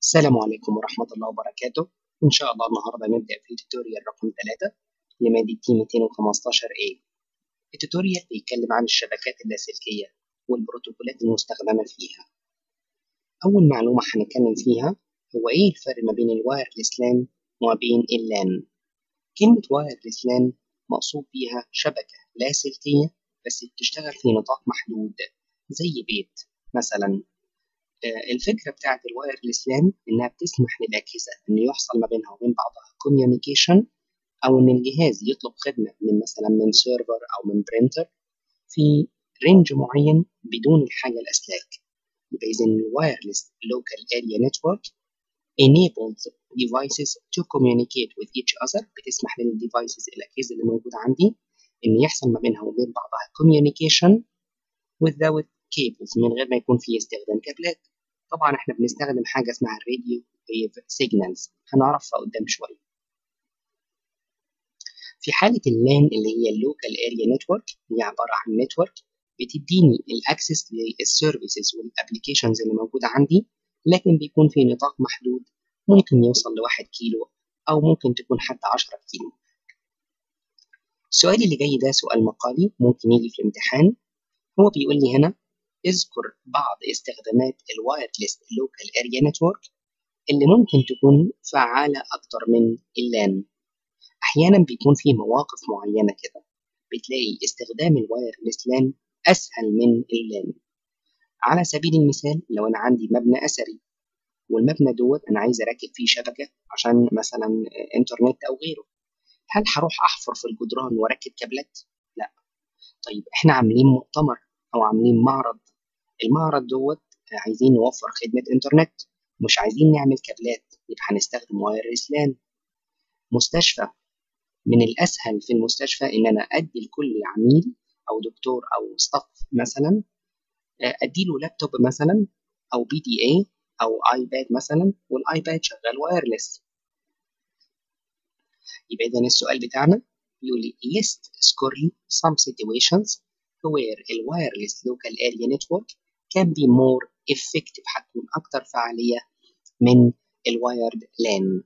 السلام عليكم ورحمة الله وبركاته إن شاء الله النهاردة نبدأ في توتوريال رقم 3 لمادة تي 215A التوتوريال بيتكلم عن الشبكات اللاسلكية والبروتوكولات المستخدمة فيها أول معلومة هنتكلم فيها هو إيه الفرق ما بين الوايرلس لان وما بين اللان كلمة وايرلس لان مقصود بيها شبكة لاسلكية بس بتشتغل في نطاق محدود زي بيت مثلا الفكرة بتاعت الوايرلس لان إنها بتسمح للأجهزة إن يحصل ما بينها وبين بعضها communication أو إن الجهاز يطلب خدمة من مثلا من سيرفر أو من برينتر في رينج معين بدون الحاجة الأسلاك يبقى إذا الوايرلس local area network enables devices to communicate with each other بتسمح للديفايسز الأجهزة اللي موجودة عندي إن يحصل ما بينها وبين بعضها communication without cables من غير ما يكون في استخدام كابلات طبعا احنا بنستخدم حاجة اسمها الراديو ويف سيجنالز هنعرفها قدام شوية في حالة اللان اللي هي اللوكال اريا نتورك هي عبارة عن نتورك بتديني الاكسس للسيرفيسز والابلكيشنز اللي موجودة عندي لكن بيكون في نطاق محدود ممكن يوصل لواحد كيلو أو ممكن تكون حتى عشرة كيلو السؤال اللي جاي ده سؤال مقالي ممكن يجي في الامتحان هو بيقول لي هنا اذكر بعض استخدامات الوايرلس لوكال اريا نتورك اللي ممكن تكون فعالة أكتر من اللان أحيانا بيكون في مواقف معينة كده بتلاقي استخدام الوايرلس لان أسهل من اللان على سبيل المثال لو أنا عندي مبنى أثري والمبنى دوت أنا عايز أركب فيه شبكة عشان مثلا إنترنت أو غيره هل هروح أحفر في الجدران وأركب كابلات؟ لا طيب إحنا عاملين مؤتمر أو عاملين معرض المعرض دوت عايزين نوفر خدمة إنترنت مش عايزين نعمل كابلات يبقى هنستخدم وايرلس لان مستشفى من الأسهل في المستشفى إن أنا أدي لكل عميل أو دكتور أو ستاف مثلا أديله لابتوب مثلا أو بي دي إي أو آيباد مثلا والآيباد شغال وايرلس يبقى إذا السؤال بتاعنا يقول لي list score لي some situations where a wireless local area network can be more effective هتكون أكتر فعالية من الوايرد لان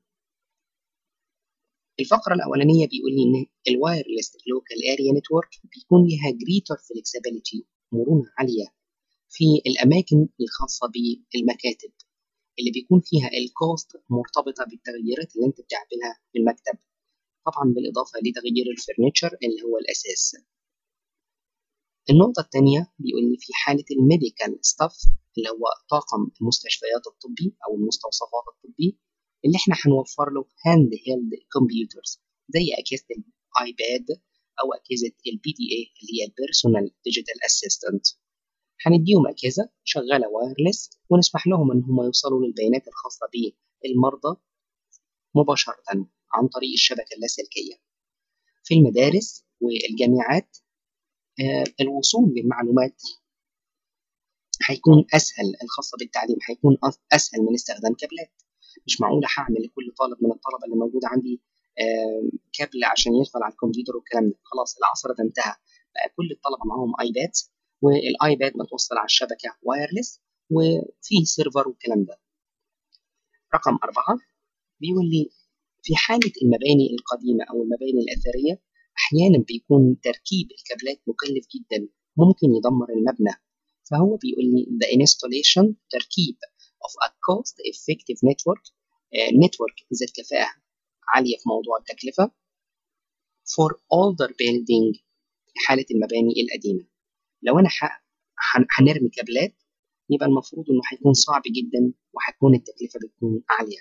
الفقرة الأولانية بيقول لي إن الوايرلس لوكال اريا نتورك بيكون لها greater flexibility مرونة عالية في الأماكن الخاصة بالمكاتب اللي بيكون فيها الكوست مرتبطة بالتغييرات اللي أنت بتعملها في المكتب طبعا بالإضافة لتغيير الفرنتشر اللي هو الأساس النقطة الثانية بيقول لي في حالة الميديكال ستاف اللي هو طاقم المستشفيات الطبي أو المستوصفات الطبي اللي احنا هنوفر له هاند هيلد كمبيوترز زي أجهزة الآيباد أو أجهزة البي دي اي اللي هي البيرسونال ديجيتال اسيستنت هنديهم أجهزة شغالة وايرلس ونسمح لهم إن هم يوصلوا للبيانات الخاصة بالمرضى مباشرة عن طريق الشبكة اللاسلكية في المدارس والجامعات آه الوصول للمعلومات هيكون أسهل الخاصة بالتعليم هيكون أسهل من استخدام كابلات مش معقولة هعمل لكل طالب من الطلبة اللي موجودة عندي آه كابل عشان يدخل على الكمبيوتر والكلام ده خلاص العصر ده انتهى بقى كل الطلبة معاهم ايباد والايباد متوصل على الشبكة وايرلس وفيه سيرفر والكلام ده رقم أربعة بيقول لي في حالة المباني القديمة أو المباني الأثرية أحيانا بيكون تركيب الكابلات مكلف جدا ممكن يدمر المبنى فهو بيقول لي the installation تركيب of a cost effective network uh, network ذات كفاءة عالية في موضوع التكلفة for older building في حالة المباني القديمة لو أنا هنرمي كابلات يبقى المفروض إنه هيكون صعب جدا وهتكون التكلفة بتكون عالية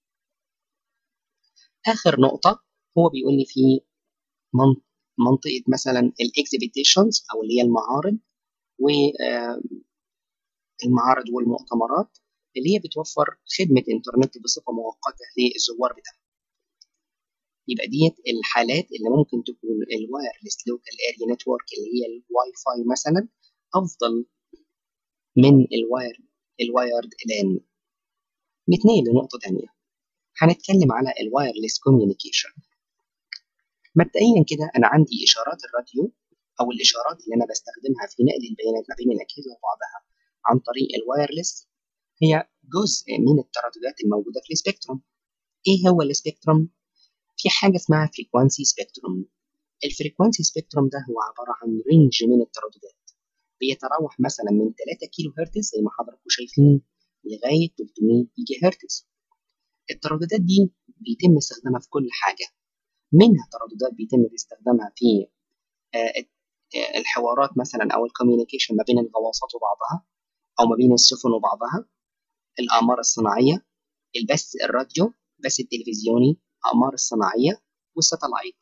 آخر نقطة هو بيقول لي في منطقة مثلا الاكزيبيتيشنز أو اللي هي المعارض والمعارض والمؤتمرات اللي هي بتوفر خدمة إنترنت بصفة مؤقتة للزوار بتاعها يبقى ديت الحالات اللي ممكن تكون الوايرلس لوكال اريا نتورك اللي هي الواي فاي مثلا أفضل من الواير الوايرد لان نتنقل لنقطة تانية هنتكلم على الوايرلس كوميونيكيشن مبدئيا كده أنا عندي إشارات الراديو أو الإشارات اللي أنا بستخدمها في نقل البيانات ما بين الأجهزة وبعضها عن طريق الوايرلس هي جزء من الترددات الموجودة في السبيكتروم إيه هو السبيكتروم؟ في حاجة اسمها فريكوانسي سبيكتروم الفريكوانسي سبيكتروم ده هو عبارة عن رينج من الترددات بيتراوح مثلا من 3 كيلو هرتز زي ما حضراتكم شايفين لغاية 300 جيجا هرتز الترددات دي بيتم استخدامها في كل حاجة منها ترددات بيتم استخدامها في الحوارات مثلا أو الكوميونيكيشن ما بين الغواصات وبعضها أو ما بين السفن وبعضها الأقمار الصناعية البث الراديو البث التلفزيوني الأقمار الصناعية والساتلايت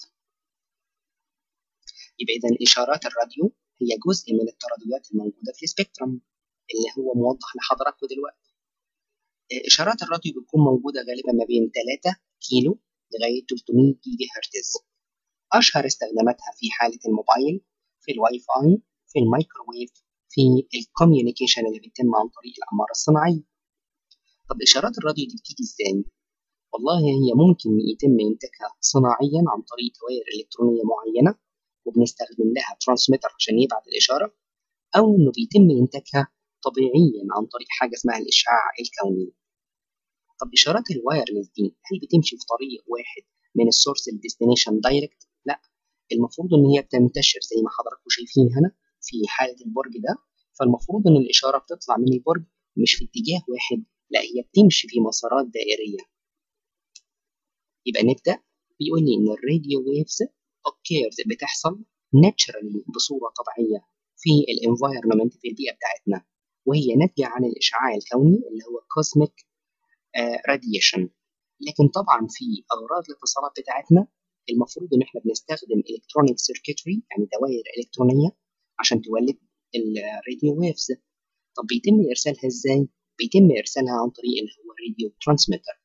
يبقى إذا إشارات الراديو هي جزء من الترددات الموجودة في السبيكترم اللي هو موضح لحضراتكم دلوقتي إشارات الراديو بتكون موجودة غالبا ما بين 3 كيلو لغاية 300 جيجا هرتز أشهر استخداماتها في حالة الموبايل في الواي فاي في الميكروويف في الكوميونيكيشن اللي بيتم عن طريق الأقمار الصناعية طب إشارات الراديو دي بتيجي إزاي؟ والله هي ممكن يتم إنتاجها صناعيا عن طريق دوائر إلكترونية معينة وبنستخدم لها ترانسميتر عشان يبعت الإشارة أو إنه بيتم إنتاجها طبيعيا عن طريق حاجة اسمها الإشعاع الكوني طب إشارات الوايرلس دي هل بتمشي في طريق واحد من السورس للديستنيشن دايركت؟ لا المفروض إن هي بتنتشر زي ما حضراتكم شايفين هنا في حالة البرج ده فالمفروض إن الإشارة بتطلع من البرج مش في اتجاه واحد لا هي بتمشي في مسارات دائرية يبقى نبدأ بيقول لي إن الراديو ويفز occurs بتحصل naturally بصورة طبيعية في الانفايرمنت في البيئة بتاعتنا وهي ناتجة عن الإشعاع الكوني اللي هو cosmic radiation لكن طبعا في أغراض الاتصالات بتاعتنا المفروض إن إحنا بنستخدم electronic circuitry يعني دوائر إلكترونية عشان تولد الراديو ويفز طب بيتم إرسالها إزاي؟ بيتم إرسالها عن طريق اللي هو الراديو ترانسميتر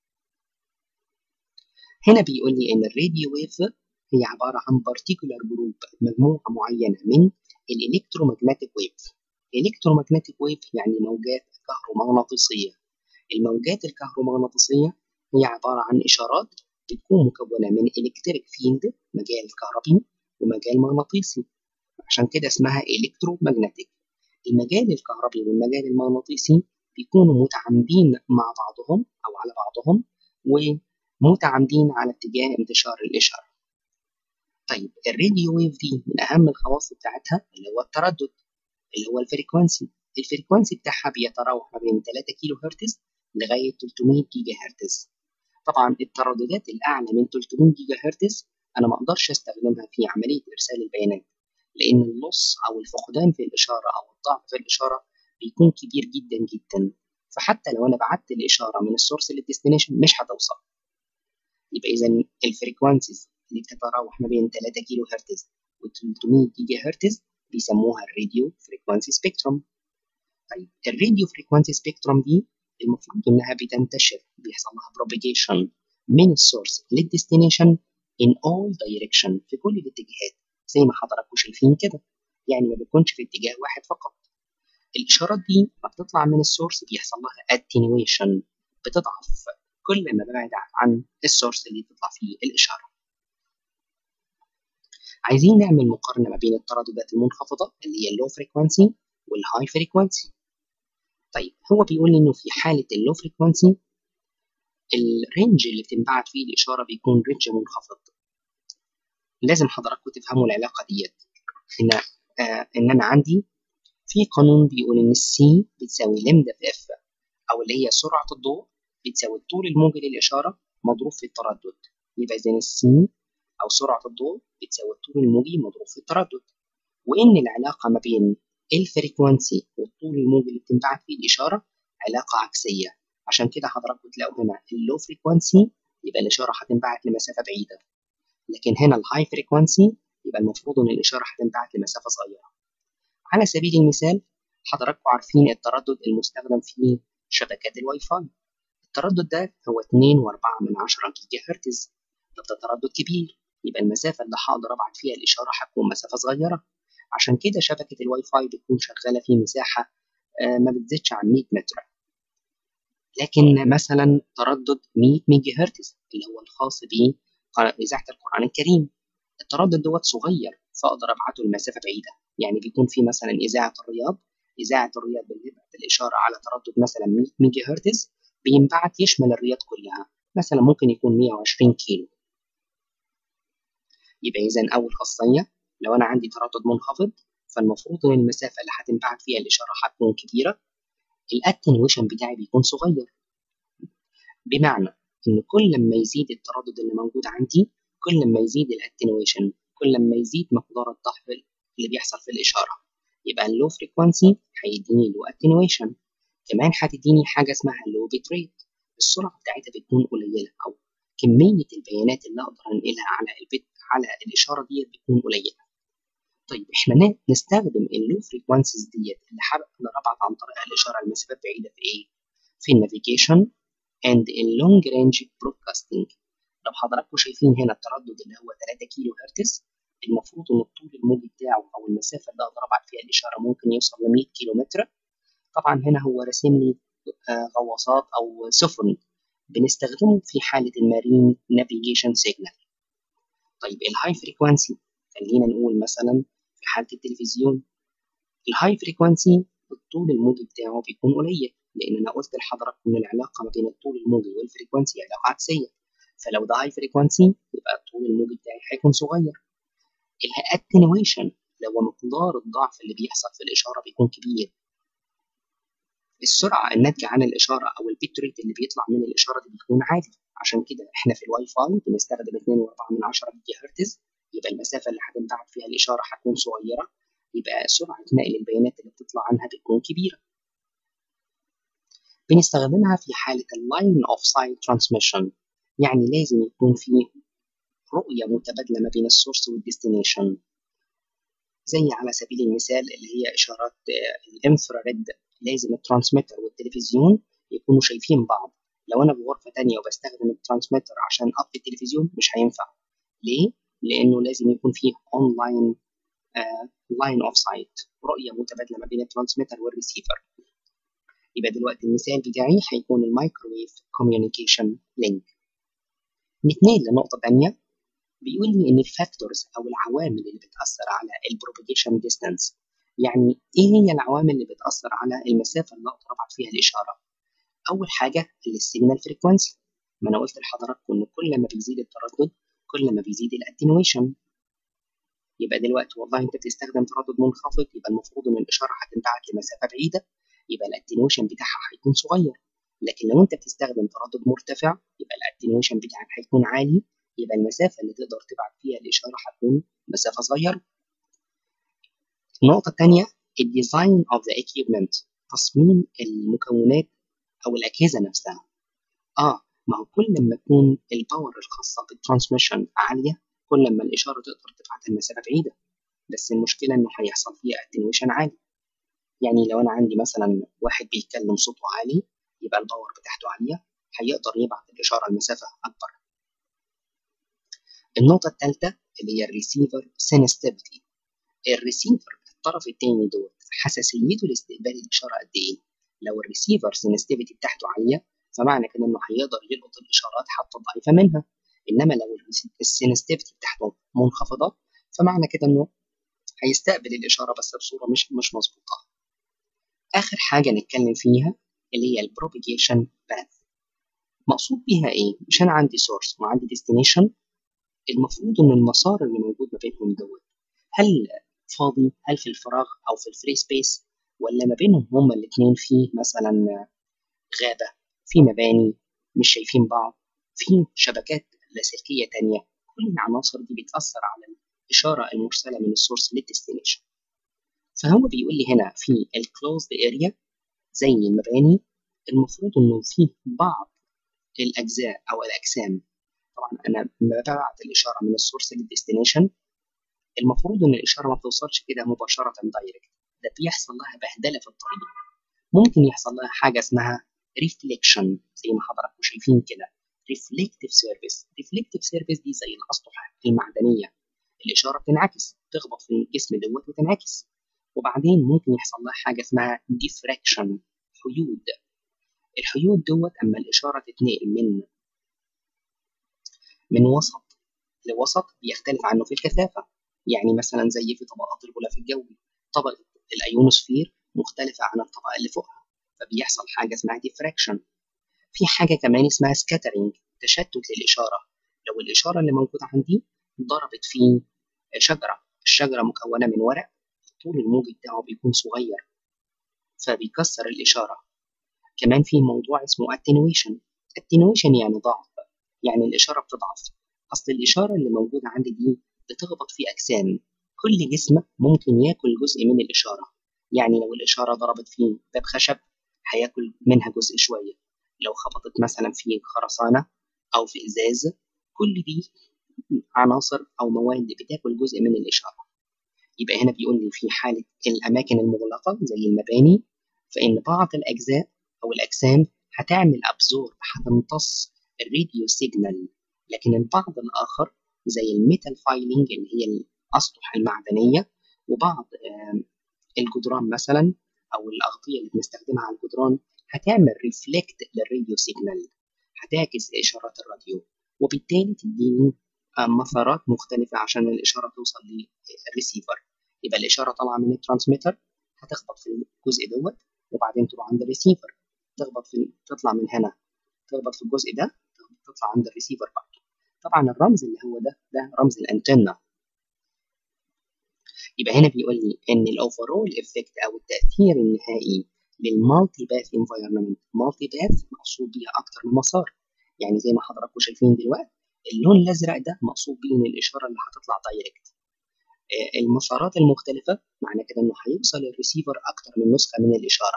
هنا بيقول لي إن الراديو ويف هي عبارة عن particular جروب مجموعة معينة من الإلكترومagnetic ويف الإلكترومagnetic ويف يعني موجات كهرومغناطيسية الموجات الكهرومغناطيسية هي عبارة عن إشارات بتكون مكونة من إلكتريك فيلد مجال كهربي ومجال مغناطيسي عشان كده اسمها إلكترومagnetic المجال الكهربي والمجال المغناطيسي بيكونوا متعامدين مع بعضهم أو على بعضهم ومتعامدين على اتجاه انتشار الإشارة طيب الراديو ويف دي من أهم الخواص بتاعتها اللي هو التردد اللي هو الفريكوانسي الفريكوانسي بتاعها بيتراوح ما بين 3 كيلو هرتز لغاية 300 جيجا هرتز طبعا الترددات الأعلى من 300 جيجا هرتز أنا ما أقدرش أستخدمها في عملية إرسال البيانات لأن اللص أو الفقدان في الإشارة أو الضعف في الإشارة بيكون كبير جدا جدا فحتى لو أنا بعت الإشارة من السورس للديستنيشن مش هتوصل يبقى إذا الفريكوانسيز اللي بتتراوح ما بين 3 كيلو هرتز و 300 جيجا هرتز بيسموها الراديو فريكوانسي سبيكتروم طيب الراديو فريكوانسي سبيكتروم دي المفروض انها بتنتشر بيحصل لها propagation من السورس للديستنيشن in all direction في كل الاتجاهات زي ما حضراتكم شايفين كده يعني ما بتكونش في اتجاه واحد فقط الاشارات دي ما بتطلع من السورس بيحصل لها attenuation بتضعف كل ما ببعد عن السورس اللي بتطلع فيه الاشاره عايزين نعمل مقارنه ما بين الترددات المنخفضه اللي هي اللو فريكوانسي والهاي فريكوانسي طيب هو بيقول لي انه في حاله اللو فريكوانسي الرينج اللي بتنبعت فيه الاشاره بيكون رينج منخفض لازم حضراتكم تفهموا العلاقه ديت ان آه ان انا عندي في قانون بيقول ان السي بتساوي لمدا في اف او اللي هي سرعه الضوء بتساوي الطول الموجي للاشاره مضروب في التردد يبقى اذا السي او سرعه الضوء بتساوي الطول الموجي مضروب في التردد وان العلاقه ما بين الفريكوانسي والطول الموجي اللي بتنبعت فيه الاشاره علاقه عكسيه عشان كده حضراتكم تلاقوا هنا اللو فريكوانسي يبقى الاشاره هتنبعت لمسافه بعيده لكن هنا الهاي فريكوانسي يبقى المفروض ان الاشاره هتنبعت لمسافه صغيره على سبيل المثال حضراتكم عارفين التردد المستخدم في شبكات الواي فاي التردد ده هو 2.4 من 10 جيجا هرتز ده تردد كبير يبقى المسافه اللي هقدر ابعت فيها الاشاره هتكون مسافه صغيره عشان كده شبكه الواي فاي بتكون شغاله في مساحه ما بتزيدش عن 100 متر لكن مثلا تردد 100 ميجا هرتز اللي هو الخاص بإذاعة القرآن الكريم التردد دوت صغير فأقدر أبعته لمسافة بعيدة يعني بيكون في مثلا إذاعة الرياض إذاعة الرياض بتبعت الإشارة على تردد مثلا 100 ميجا هرتز بينبعت يشمل الرياض كلها مثلا ممكن يكون 120 كيلو يبقى إذا أول خاصية لو أنا عندي تردد منخفض فالمفروض إن المسافة اللي هتنبعت فيها الإشارة هتكون كبيرة الاتنويشن بتاعي بيكون صغير بمعنى إن كل ما يزيد التردد اللي موجود عندي كل ما يزيد الاتنويشن كل ما يزيد مقدار الضعف اللي بيحصل في الإشارة يبقى اللو فريكوانسي هيديني لو اتنويشن كمان هتديني حاجة اسمها اللو بيت ريت السرعة بتاعتها بتكون قليلة أو كمية البيانات اللي أقدر أنقلها على البيت على الإشارة ديت بتكون قليلة طيب احنا نستخدم اللو فريكوانسيز ديت اللي هقدر ابعت عن طريقها الاشاره لمسافات بعيده في ايه؟ في النافيجيشن اند اللونج رينج برودكاستنج لو حضراتكم شايفين هنا التردد اللي هو 3 كيلو هرتز المفروض ان الطول الموجي بتاعه او المسافه اللي اقدر ابعت فيها الاشاره ممكن يوصل ل 100 كيلو متر طبعا هنا هو راسم لي غواصات او سفن بنستخدمه في حاله المارين نافيجيشن سيجنال طيب الهاي فريكوانسي خلينا نقول مثلا في حالة التلفزيون الهاي فريكوانسي الطول الموجي بتاعه بيكون قليل لأن أنا قلت لحضراتكم إن العلاقة ما بين الطول الموجي والفريكوانسي علاقة عكسية فلو ده هاي فريكوانسي يبقى الطول الموجي بتاعي هيكون صغير الاتنويشن لو مقدار الضعف اللي بيحصل في الإشارة بيكون كبير السرعة الناتجة عن الإشارة أو البيت ريت اللي بيطلع من الإشارة دي بيكون عالي عشان كده إحنا في الواي فاي بنستخدم 2.4 جيجا هرتز يبقى المسافة اللي هتنبعت فيها الإشارة هتكون صغيرة يبقى سرعة نقل البيانات اللي بتطلع عنها بتكون كبيرة بنستخدمها في حالة اللاين اوف سايت ترانسميشن يعني لازم يكون في رؤية متبادلة ما بين السورس والديستنيشن زي على سبيل المثال اللي هي إشارات الانفراريد لازم الترانسميتر والتلفزيون يكونوا شايفين بعض لو أنا في غرفة تانية وبستخدم الترانسميتر عشان أطفي التلفزيون مش هينفع ليه؟ لانه لازم يكون فيه اونلاين لاين اوف سايت رؤيه متبادله ما بين الترانسميتر والريسيفر يبقى دلوقتي المثال بتاعي هيكون المايكرويف كوميونيكيشن لينك نتنقل لنقطه ثانيه بيقول لي ان الفاكتورز او العوامل اللي بتاثر على البروباجيشن ديستانس يعني ايه هي العوامل اللي بتاثر على المسافه اللي اقدر ابعت فيها الاشاره اول حاجه السيجنال فريكوانسي ما انا قلت لحضراتكم ان كل ما بيزيد التردد كل ما بيزيد الاتنويشن يبقى دلوقتي والله انت بتستخدم تردد منخفض يبقى المفروض ان الاشاره هتنبعت لمسافه بعيده يبقى الاتنويشن بتاعها هيكون صغير لكن لو انت بتستخدم تردد مرتفع يبقى الاتنويشن بتاعك هيكون عالي يبقى المسافه اللي تقدر تبعت فيها الاشاره هتكون مسافه صغيره النقطه الثانيه الديزاين اوف ذا equipment تصميم المكونات او الاجهزه نفسها اه ما هو كل ما تكون الباور الخاصة بالترانسميشن عالية كل ما الإشارة تقدر تبعتها لمسافة بعيدة بس المشكلة إنه هيحصل فيها اتنويشن عالي يعني لو أنا عندي مثلا واحد بيتكلم صوته عالي يبقى الباور بتاعته عالية هيقدر يبعت الإشارة لمسافة أكبر النقطة الثالثة اللي هي الريسيفر سينستيفيتي الريسيفر الطرف الثاني دوت حساسيته لاستقبال الإشارة قد إيه لو الريسيفر سينستيفيتي بتاعته عالية فمعنى كده انه هيقدر يلقط الاشارات حتى الضعيفه منها انما لو السينستيفيتي بتاعته منخفضه فمعنى كده انه هيستقبل الاشاره بس بصوره مش مش مظبوطه اخر حاجه نتكلم فيها اللي هي البروبيجيشن باث مقصود بيها ايه مش انا عندي سورس وعندي ديستنيشن المفروض ان المسار اللي موجود ما بينهم دوت هل فاضي هل في الفراغ او في الفري سبيس ولا ما بينهم هما الاثنين فيه مثلا غابه في مباني مش شايفين بعض في شبكات لاسلكية تانية كل العناصر دي بتأثر على الإشارة المرسلة من السورس للديستنيشن فهو بيقول لي هنا في الكلوزد اريا زي المباني المفروض انه في بعض الاجزاء او الاجسام طبعا انا ببعت الاشاره من السورس للديستنيشن المفروض ان الاشاره ما بتوصلش كده مباشره دايركت ده بيحصل لها بهدله في الطريق ممكن يحصل لها حاجه اسمها ريفليكشن زي ما حضراتكم شايفين كده ريفلكتيف سيرفيس ريفلكتيف سيرفيس دي زي الاسطح المعدنيه الاشاره بتنعكس تخبط في الجسم دوت وتنعكس وبعدين ممكن يحصل لها حاجه اسمها ديفراكشن حيود الحيود دوت اما الاشاره تتنقل من من وسط لوسط بيختلف عنه في الكثافه يعني مثلا زي في طبقات الغلاف الجوي طبقه الايونوسفير مختلفة عن الطبقة اللي فوقها فبيحصل حاجة اسمها diffraction في حاجة كمان اسمها scattering تشتت للإشارة لو الإشارة اللي موجودة عندي ضربت في شجرة الشجرة مكونة من ورق الطول الموجي بتاعه بيكون صغير فبيكسر الإشارة كمان في موضوع اسمه attenuation attenuation يعني ضعف يعني الإشارة بتضعف أصل الإشارة اللي موجودة عندي دي بتخبط في أجسام كل جسم ممكن ياكل جزء من الإشارة يعني لو الإشارة ضربت في باب خشب هياكل منها جزء شوية لو خبطت مثلا في خرسانة أو في إزاز كل دي عناصر أو مواد بتاكل جزء من الإشارة يبقى هنا بيقول لي في حالة الأماكن المغلقة زي المباني فإن بعض الأجزاء أو الأجسام هتعمل أبزور هتمتص الراديو سيجنال لكن البعض الآخر زي الميتال فايلينج اللي هي الأسطح المعدنية وبعض الجدران مثلا أو الأغطية اللي بنستخدمها على الجدران هتعمل ريفلكت للراديو سيجنال هتعكس إشارات الراديو وبالتالي تديني مسارات مختلفة عشان الإشارة توصل للريسيفر يبقى الإشارة طالعة من الترانسميتر هتخبط في الجزء دوت وبعدين تروح عند الريسيفر تخبط في تطلع من هنا تخبط في الجزء ده تطلع عند الريسيفر برضه طبعا الرمز اللي هو ده ده رمز الانتنة يبقى هنا بيقول لي ان الاوفرول افكت او التاثير النهائي للمالتي باث انفايرمنت مالتي باث مقصود بيها اكتر من مسار يعني زي ما حضراتكم شايفين دلوقتي اللون الازرق ده مقصود بيه ان الاشاره اللي هتطلع دايركت المسارات المختلفه معنى كده انه هيوصل الريسيفر اكتر من نسخه من الاشاره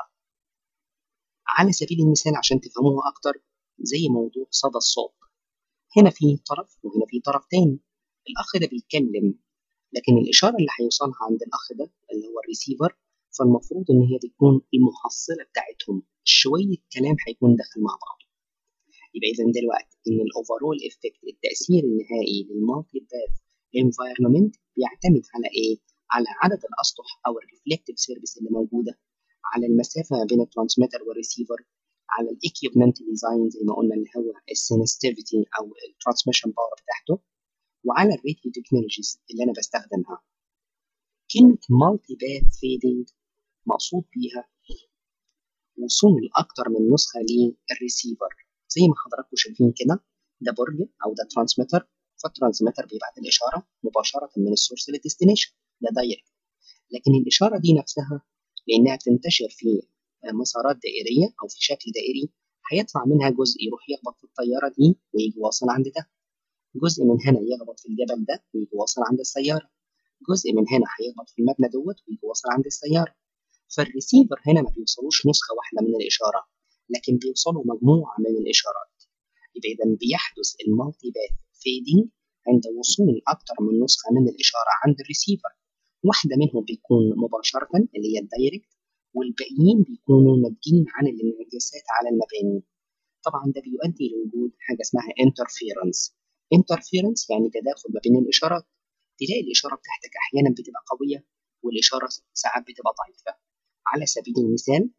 على سبيل المثال عشان تفهموها اكتر زي موضوع صدى الصوت هنا في طرف وهنا في طرف تاني الاخ ده بيتكلم لكن الاشاره اللي هيوصلها عند الاخ ده اللي هو الريسيفر فالمفروض ان هي تكون المحصله بتاعتهم شويه كلام هيكون داخل مع بعض يبقى اذا دلوقتي ان الاوفرول افكت التاثير النهائي للمالتي باث انفايرمنت بيعتمد على ايه على عدد الاسطح او الريفلكتيف سيرفيس اللي موجوده على المسافه ما بين الترانسميتر والريسيفر على الايكيوبمنت ديزاين زي ما قلنا اللي هو السنسيتيفيتي او الترانسميشن باور بتاعته وعلى الراديو تكنولوجيز اللي انا بستخدمها كلمه مالتي باث فيدنج مقصود بيها وصول اكتر من نسخه للريسيفر زي ما حضراتكم شايفين كده ده برج او ده ترانسميتر فالترانسميتر بيبعت الاشاره مباشره من السورس للديستنيشن ده دايركت لكن الاشاره دي نفسها لانها بتنتشر في مسارات دائريه او في شكل دائري هيطلع منها جزء يروح يخبط في الطياره دي ويجي واصل عند ده جزء من هنا يخبط في الجبل ده ويجي واصل عند السياره جزء من هنا هيخبط في المبنى دوت ويجي واصل عند السياره فالريسيفر هنا ما بيوصلوش نسخه واحده من الاشاره لكن بيوصلوا مجموعه من الاشارات يبقى اذا بيحدث المالتي باث فيدنج عند وصول اكتر من نسخه من الاشاره عند الريسيفر واحده منهم بيكون مباشره اللي هي الدايركت والباقيين بيكونوا ناتجين عن الانعكاسات على المباني طبعا ده بيؤدي لوجود حاجه اسمها انترفيرنس انترفيرنس يعني تداخل ما بين الاشارات تلاقي الاشاره بتاعتك احيانا بتبقى قويه والاشاره ساعات بتبقى ضعيفه على سبيل المثال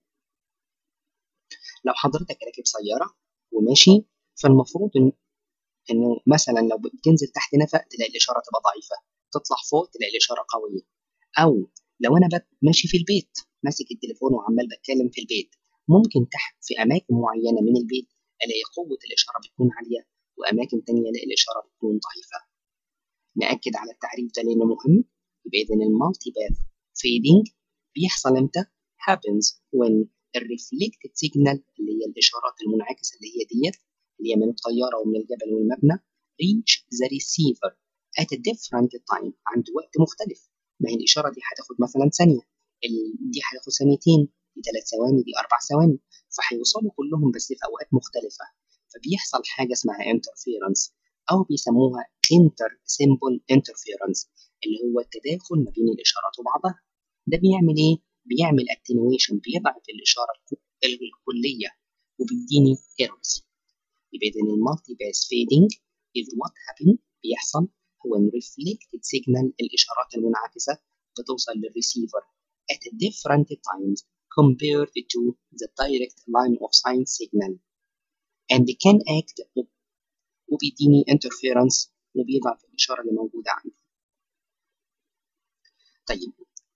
لو حضرتك راكب سياره وماشي فالمفروض إن انه مثلا لو بتنزل تحت نفق تلاقي الاشاره تبقى ضعيفه تطلع فوق تلاقي الاشاره قويه او لو انا ماشي في البيت ماسك التليفون وعمال بتكلم في البيت ممكن تحت في اماكن معينه من البيت الاقي قوه الاشاره بتكون عاليه واماكن تانية الاقي الاشاره بتكون ضعيفه ناكد على التعريف ده لانه مهم يبقى اذا المالتي باث فيدنج بيحصل امتى happens when الريفلكتد سيجنال اللي هي الاشارات المنعكسه اللي هي ديت اللي هي من الطياره ومن الجبل والمبنى reach the receiver at a different time عند وقت مختلف ما هي الاشاره دي هتاخد مثلا ثانيه دي هتاخد ثانيتين دي ثلاث ثواني دي اربع ثواني فهيوصلوا كلهم بس في اوقات مختلفه فبيحصل حاجه اسمها interference او بيسموها inter symbol interference اللي هو التداخل ما بين الاشارات وبعضها ده بيعمل ايه بيعمل attenuation بيضعف الاشاره الكليه وبيديني errors يبقى اذا المالتي باس فيدنج is what happen بيحصل هو ان reflected signal الاشارات المنعكسه بتوصل للريسيفر at different times compared to the direct line of sign signal and they can act وبيديني interference وبيضعف الإشارة اللي موجودة عندي طيب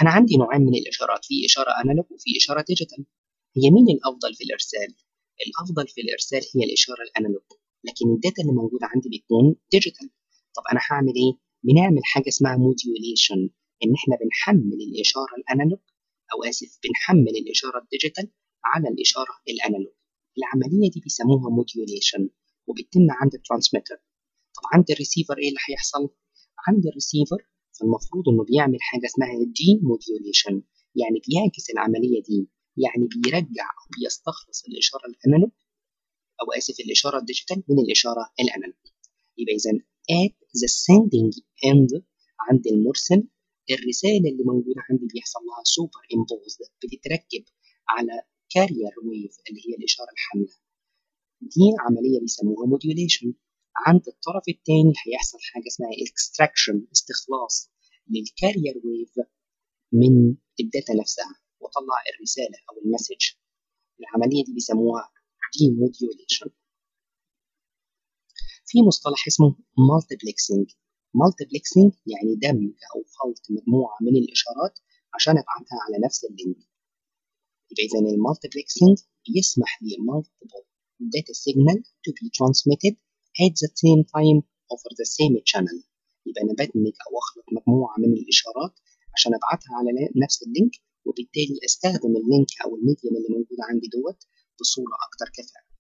أنا عندي نوعين من الإشارات في إشارة أنالوج وفي إشارة ديجيتال هي مين الأفضل في الإرسال؟ الأفضل في الإرسال هي الإشارة الأنالوج لكن الداتا اللي موجودة عندي بيكون ديجيتال طب أنا هعمل إيه؟ بنعمل حاجة اسمها موديوليشن إن إحنا بنحمل الإشارة الأنالوج أو آسف بنحمل الإشارة الديجيتال على الإشارة الأنالوج العملية دي بيسموها موديوليشن وبتتم عند الترانسميتر طب عند الريسيفر إيه اللي هيحصل؟ عند الريسيفر فالمفروض إنه بيعمل حاجة اسمها دي موديوليشن يعني بيعكس العملية دي يعني بيرجع أو بيستخلص الإشارة الأنالوج أو آسف الإشارة الديجيتال من الإشارة الأنالوج يبقى إذا at the sending end عند المرسل الرسالة اللي موجودة عندي بيحصل لها سوبر imposed بتتركب على كارير ويف اللي هي الإشارة الحاملة دي عملية بيسموها موديوليشن عند الطرف الثاني هيحصل حاجة اسمها extraction استخلاص للكارير ويف من الداتا نفسها وطلع الرسالة أو المسج العملية دي بيسموها demodulation في مصطلح اسمه multiplexing multiplexing يعني دمج أو خلط مجموعة من الإشارات عشان أبعتها على نفس اللينك يبقى إذا المالتيبلكسنج بيسمح ل multiple data signal to be transmitted at the same time over the same channel يبقى أنا بدمج أو أخلط مجموعة من الإشارات عشان أبعتها على نفس اللينك وبالتالي أستخدم اللينك أو الميديم اللي موجود عندي دوت بصورة أكتر كفاءة